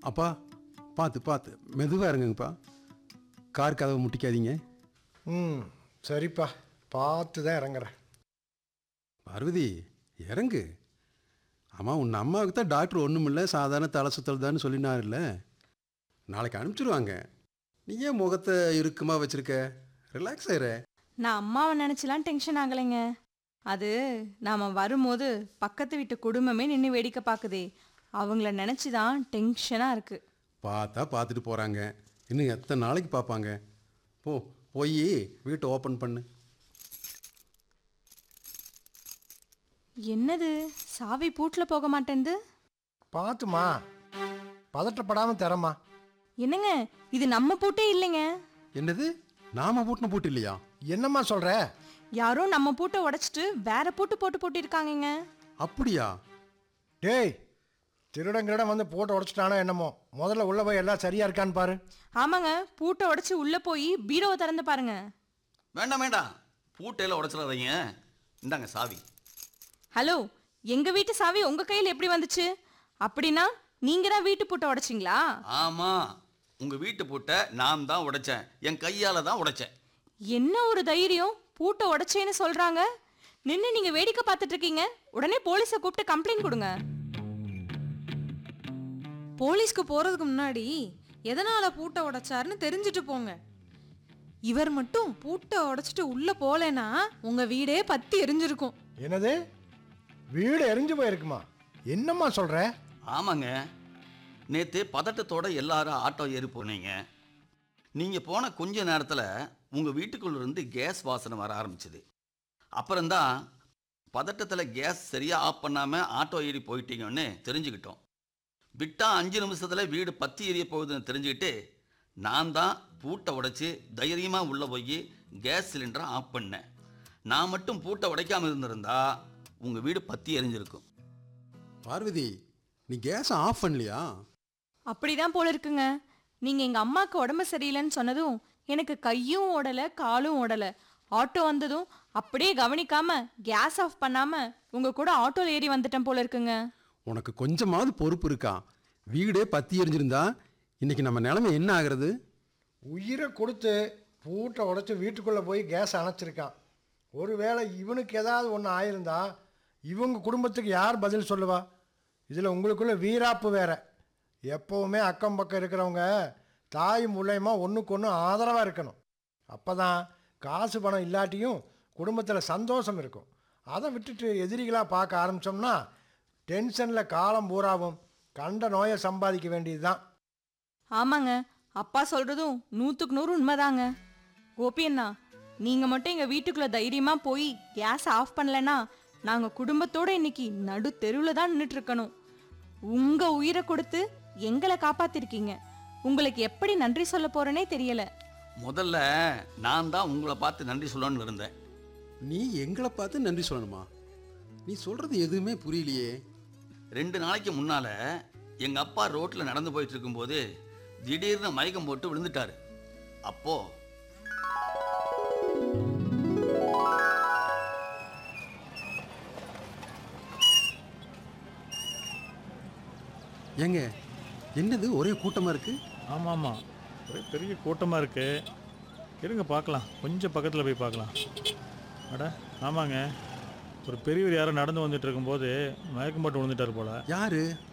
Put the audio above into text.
அப்பா பார்த்து பார்த்து மெதுவாக இருங்கங்கப்பா கார் கதவை முட்டிக்காதீங்க ம் சரிப்பா பார்த்து தான் இறங்குறேன் பார்வதி இறங்கு ஆமாம் உன் அம்மாவுக்கு தான் டாக்டர் ஒன்றும் இல்லை சாதாரண தலை சுத்தல் தான் சொல்லினார்ல நாளைக்கு அனுப்பிச்சிடுவாங்க நீ ஏன் முகத்தை இறுக்கமாக வச்சிருக்க ரிலாக்ஸ் ஆயிரு நான் அம்மாவை நினச்சிலாம் டென்ஷன் ஆகலைங்க அது நாம் வரும்போது பக்கத்து வீட்டு குடும்பமே நின்று வேடிக்கை பார்க்குதே அவங்கள நினச்சி தான் டென்ஷனாக இருக்குது பார்த்தா பார்த்துட்டு போகிறாங்க இன்னும் எத்தனை நாளைக்கு பார்ப்பாங்க போ போய் வீட்டை ஓப்பன் பண்ணு என்னது சாவி பூட்டில் போக மாட்டேன்து பார்த்துமா பதட்டப்படாமல் தரமா என்னங்க இது நம்ம பூட்டே இல்லைங்க என்னது நாம பூட்டின பூட்டு இல்லையா என்னம்மா சொல்கிற யாரோ நம்ம பூட்டை உடைச்சிட்டு வேற பூட்டு போட்டு பூட்டியிருக்காங்கங்க அப்படியா டேய் திருடன் கிருடன் வந்து போட்டு உடச்சிட்டானோ என்னமோ முதல்ல உள்ளே போய் எல்லாம் சரியாக இருக்கான்னு பாரு ஆமாங்க பூட்டை உடைச்சி உள்ளே போய் பீரோவை திறந்து பாருங்க வேண்டாம் வேண்டாம் பூட்டையில் உடச்சிடாதீங்க இந்தாங்க சாவி ஹலோ எங்கள் வீட்டு சாவி உங்கள் கையில் எப்படி வந்துச்சு அப்படின்னா நீங்கள் தான் வீட்டு பூட்டை உடைச்சிங்களா ஆமாம் உங்கள் வீட்டு பூட்டை நான் தான் உடைச்சேன் என் கையால் தான் உடைச்சேன் என்ன ஒரு தைரியம் பூட்டை உடைச்சேன்னு சொல்றாங்க நின்று நீங்க வேடிக்கை பார்த்துட்டு இருக்கீங்க உடனே போலீஸை கூப்பிட்டு கம்ப்ளைண்ட் கொடுங்க போலீஸ்க்கு போறதுக்கு முன்னாடி எதனால பூட்டை உடைச்சாருன்னு தெரிஞ்சுட்டு போங்க இவர் மட்டும் பூட்டை உடைச்சிட்டு உள்ள போலேன்னா உங்க வீடே பத்தி எரிஞ்சிருக்கும் என்னது வீடு எரிஞ்சு போயிருக்குமா என்னம்மா சொல்கிற ஆமாங்க நேற்று பதட்டத்தோட எல்லாரும் ஆட்டோ ஏறி போனீங்க நீங்கள் போன கொஞ்ச நேரத்தில் உங்கள் வீட்டுக்குள்ள இருந்து கேஸ் வாசனை வர ஆரம்பிச்சது அப்புறம்தான் பதட்டத்தில் கேஸ் சரியாக ஆஃப் பண்ணாமல் ஆட்டோ ஏறி போயிட்டீங்கன்னு தெரிஞ்சுக்கிட்டோம் விட்டா அஞ்சு நிமிஷத்தில் வீடு பத்தி எரிய போகுதுன்னு தெரிஞ்சுக்கிட்டு நான் தான் பூட்டை உடைச்சி தைரியமாக உள்ளே போய் கேஸ் சிலிண்டரை ஆஃப் பண்ணேன் நான் மட்டும் பூட்டை உடைக்காமல் இருந்திருந்தா உங்கள் வீடு பத்தி எரிஞ்சிருக்கும் பார்வதி நீ கேஸை ஆஃப் பண்ணலையா அப்படிதான் போல இருக்குங்க நீங்க எங்க அம்மாக்கு உடம்பு சரியில்லைன்னு சொன்னதும் எனக்கு கையும் ஓடல காலும் ஓடல ஆட்டோ வந்ததும் அப்படியே கவனிக்காம கேஸ் ஆஃப் பண்ணாம உங்க கூட ஆட்டோல ஏறி வந்துட்டேன் போல இருக்குங்க உனக்கு கொஞ்சமாவது பொறுப்பு இருக்கா வீடே பத்தி எரிஞ்சிருந்தா இன்னைக்கு நம்ம நிலைமை என்ன ஆகுறது உயிரை கொடுத்து பூட்டை உடைச்சி வீட்டுக்குள்ளே போய் கேஸ் அணைச்சிருக்கான் ஒருவேளை இவனுக்கு ஏதாவது ஒன்று ஆயிருந்தா இவங்க குடும்பத்துக்கு யார் பதில் சொல்லுவா இதில் உங்களுக்குள்ள வீராப்பு வேற எப்போவுமே அக்கம் பக்கம் இருக்கிறவங்க தாய் மூலயமா ஒன்றுக்கு ஒன்று ஆதரவாக இருக்கணும் அப்போ தான் காசு பணம் இல்லாட்டியும் குடும்பத்தில் சந்தோஷம் இருக்கும் அதை விட்டுட்டு எதிரிகளாக பார்க்க ஆரம்பித்தோம்னா டென்ஷனில் காலம் பூராவும் கண்ட நோயை சம்பாதிக்க வேண்டியது தான் ஆமாங்க அப்பா சொல்றதும் நூத்துக்கு நூறு உண்மைதாங்க கோபி அண்ணா நீங்க மட்டும் எங்க வீட்டுக்குள்ள தைரியமா போய் கேஸ் ஆஃப் பண்ணலன்னா நாங்க குடும்பத்தோட இன்னைக்கு நடு தெருவுல தான் நின்றுட்டு இருக்கணும் உங்க உயிரை கொடுத்து எங்களை காப்பாத்திருக்கீங்க உங்களுக்கு எப்படி நன்றி சொல்ல போறேனே தெரியல முதல்ல நான் தான் உங்களை பார்த்து நன்றி சொல்லணும்னு இருந்தேன் நீ எங்களை பார்த்து நன்றி சொல்லணுமா நீ சொல்றது எதுவுமே புரியலையே ரெண்டு நாளைக்கு முன்னால எங்க அப்பா ரோட்ல நடந்து போயிட்டு இருக்கும்போது திடீர்னு மயக்கம் போட்டு விழுந்துட்டாரு அப்போ ஏங்க என்னது ஒரே கூட்டமாக இருக்கு ஆமாம் ஆமாம் ஒரே பெரிய கூட்டமாக இருக்கு இருங்க பார்க்கலாம் கொஞ்சம் பக்கத்தில் போய் பார்க்கலாம் அட ஆமாங்க ஒரு பெரியவர் யாரோ நடந்து வந்துட்டு இருக்கும்போது மயக்கம் போட்டு விழுந்துட்டார் போல யாரு